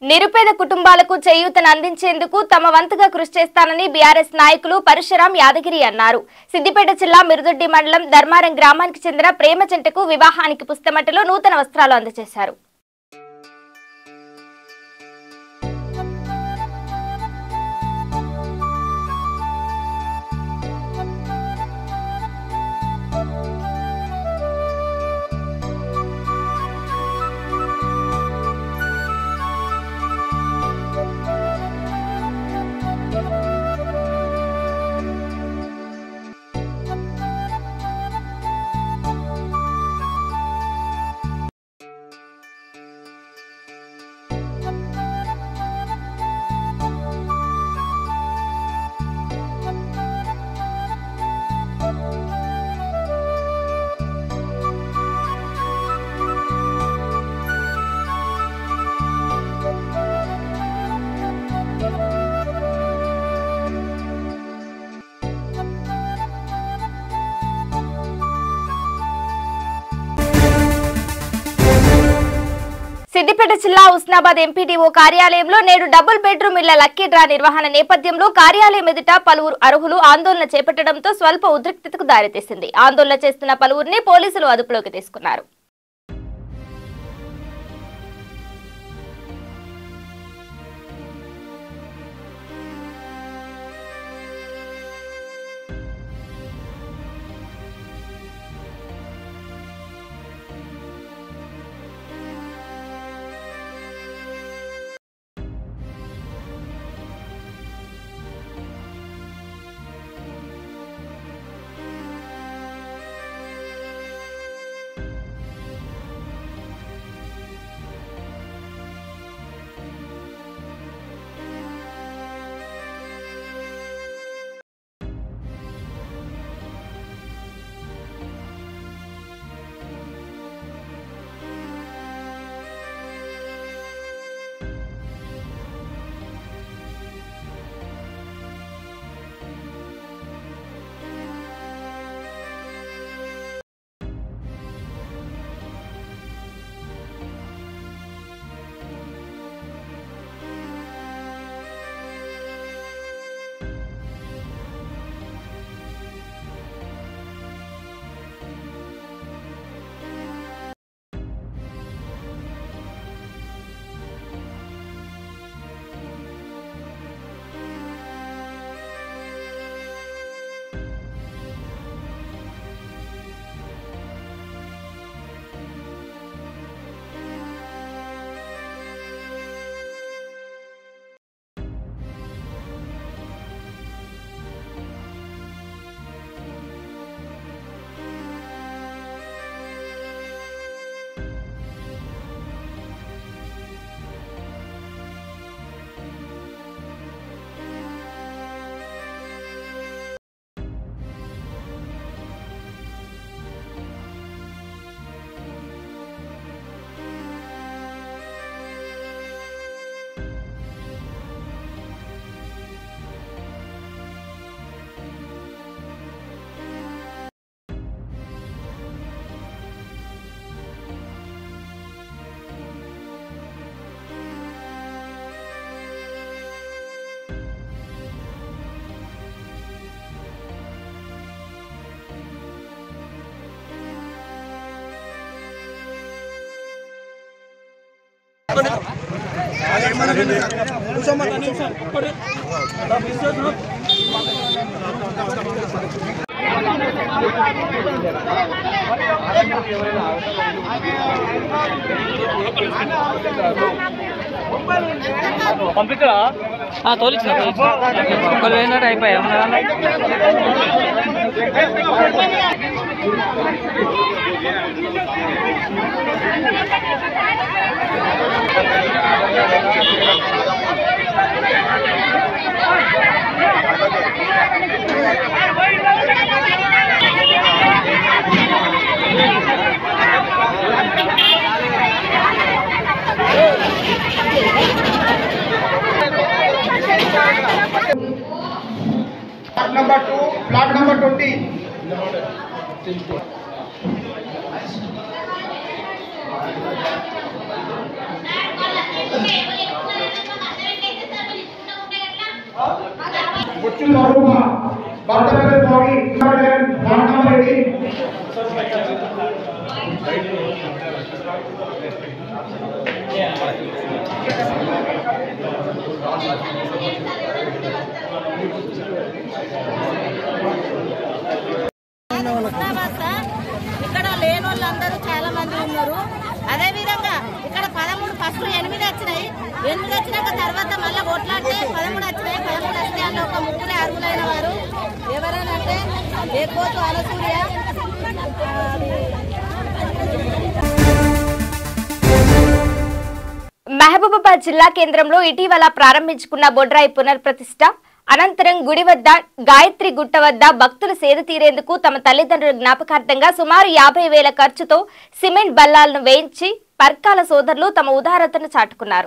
నిరుపేద కుటుంబాలకు చేయూతను అందించేందుకు తమ వంతుగా కృషి చేస్తానని బీఆర్ఎస్ నాయకులు పరశురాం యాదగిరి అన్నారు సిద్దిపేట జిల్లా మిరుదొడ్డి మండలం ధర్మారం గ్రామానికి చెందిన ప్రేమ జంటకు వివాహానికి పుస్తమట్టలో నూతన వస్త్రాలు అందజేశారు సిద్దిపేట జిల్లా ఉస్నాబాద్ ఎంపీడీఓ కార్యాలయంలో నేడు డబుల్ బెడ్రూమ్ ఇళ్ల లక్కీ డ్రా నిర్వహణ నేపథ్యంలో కార్యాలయం ఎదుట పలువురు అర్హులు ఆందోళన చేపట్టడంతో స్వల్ప ఉద్రిక్తతకు దారితీసింది ఆందోళన చేస్తున్న పలువురిని పోలీసులు అదుపులోకి తీసుకున్నారు పంపించరా తోలిచ్చిన ఒక్కరు పోయినట్టు అయిపోయా Plot number two, plot number twenty. బొచ్చు స్వరూప భర్త పేరు Swamy plot number eighteen Husnabad sir ఇక్కడ లేని వాళ్ళందరూ చాలా మంది ఉన్నారు అదే విధంగా ఇక్కడ పదమూడు ఫస్ట్ ఎనిమిది వచ్చినాయి ఎనిమిది వచ్చినాక తర్వాత మళ్ళీ కొట్లాడితే పదమూడు వచ్చినాయి పదమూడు వచ్చినాయి అందులో ఒక ముగ్గురే అర్హులైన వారు ఎవరనంటే ఎక్కువ అనసూయ మహబూబాబాద్ జిల్లా కేంద్రంలో ఇటీవల ప్రారంభించుకున్న బొడ్రాయి పునర్ప్రతిష్ఠ అనంతరం గుడి వద్ద గాయత్రి గుట్ట వద్ద భక్తులు సేద తీరేందుకు తమ తల్లిదండ్రుల జ్ఞాపకార్థంగా సుమారు యాభై వేల ఖర్చుతో సిమెంట్ బల్లాలను వేయించి పర్కాల సోదరులు తమ ఉదారతను చాటుకున్నారు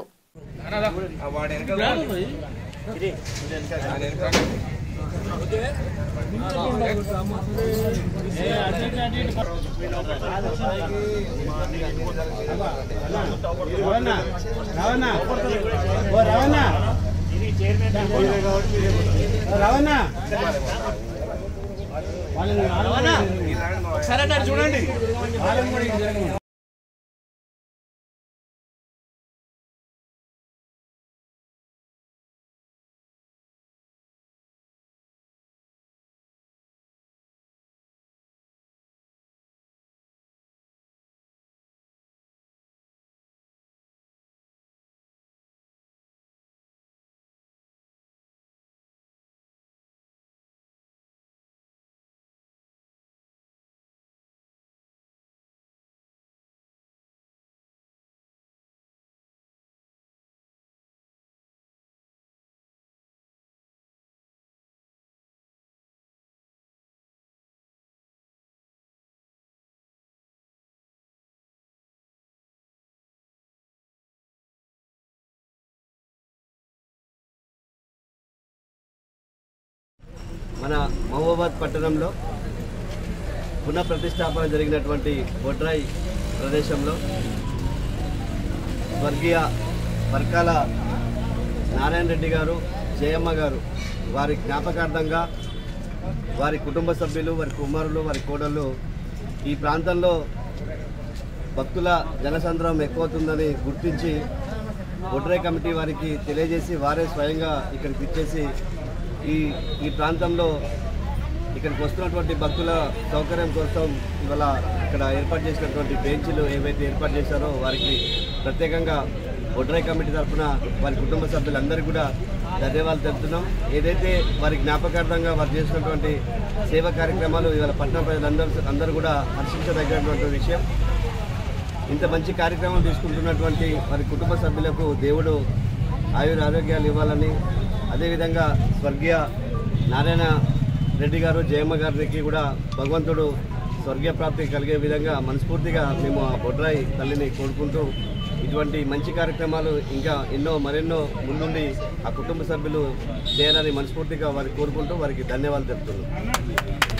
రవణ రవణ ఓ రవణ రవణ రవణ సరే చూడండి వాళ్ళని కూడా ఇటు జరగమను. మన మహబూబాబాద్ పట్టణంలో పునఃప్రతిష్టాపన జరిగినటువంటి బొడ్రాయి ప్రదేశంలో స్వర్గీయ వర్కాల నారాయణ రెడ్డి గారు జయమ్మ గారు వారి జ్ఞాపకార్థంగా వారి కుటుంబ సభ్యులు వారి కుమారులు వారి కోడళ్ళు ఈ ప్రాంతంలో భక్తుల జనసంద్రం ఎక్కువవుతుందని గుర్తించి బొడ్రాయి కమిటీ వారికి తెలియజేసి వారే స్వయంగా ఇక్కడికి ఇచ్చేసి ఈ ఈ ప్రాంతంలో ఇక్కడికి వస్తున్నటువంటి భక్తుల సౌకర్యం కోసం ఇవాళ ఇక్కడ ఏర్పాటు చేసినటువంటి బెంచ్లు ఏవైతే ఏర్పాటు చేశారో వారికి ప్రత్యేకంగా ఒడ్రాయి కమిటీ తరఫున వారి కుటుంబ సభ్యులందరికీ కూడా ధన్యవాదాలు తెలుపుతున్నాం ఏదైతే వారి జ్ఞాపకార్థంగా వారు చేసినటువంటి సేవా కార్యక్రమాలు ఇవాళ పట్టణ ప్రజలందరూ అందరూ కూడా హర్షించదగినటువంటి విషయం ఇంత మంచి కార్యక్రమం తీసుకుంటున్నటువంటి వారి కుటుంబ సభ్యులకు దేవుడు ఆయుర ఆరోగ్యాలు ఇవ్వాలని అదేవిధంగా స్వర్గీయ నారాయణ రెడ్డి గారు జయమ్మ గారికి కూడా భగవంతుడు స్వర్గీయ ప్రాప్తి కలిగే విధంగా మనస్ఫూర్తిగా మేము ఆ బొడ్రాయి తల్లిని కోరుకుంటూ ఇటువంటి మంచి కార్యక్రమాలు ఇంకా ఎన్నో మరెన్నో ముందుండి ఆ కుటుంబ సభ్యులు చేయాలని మనస్ఫూర్తిగా వారికి కోరుకుంటూ వారికి ధన్యవాదాలు చెప్తున్నాను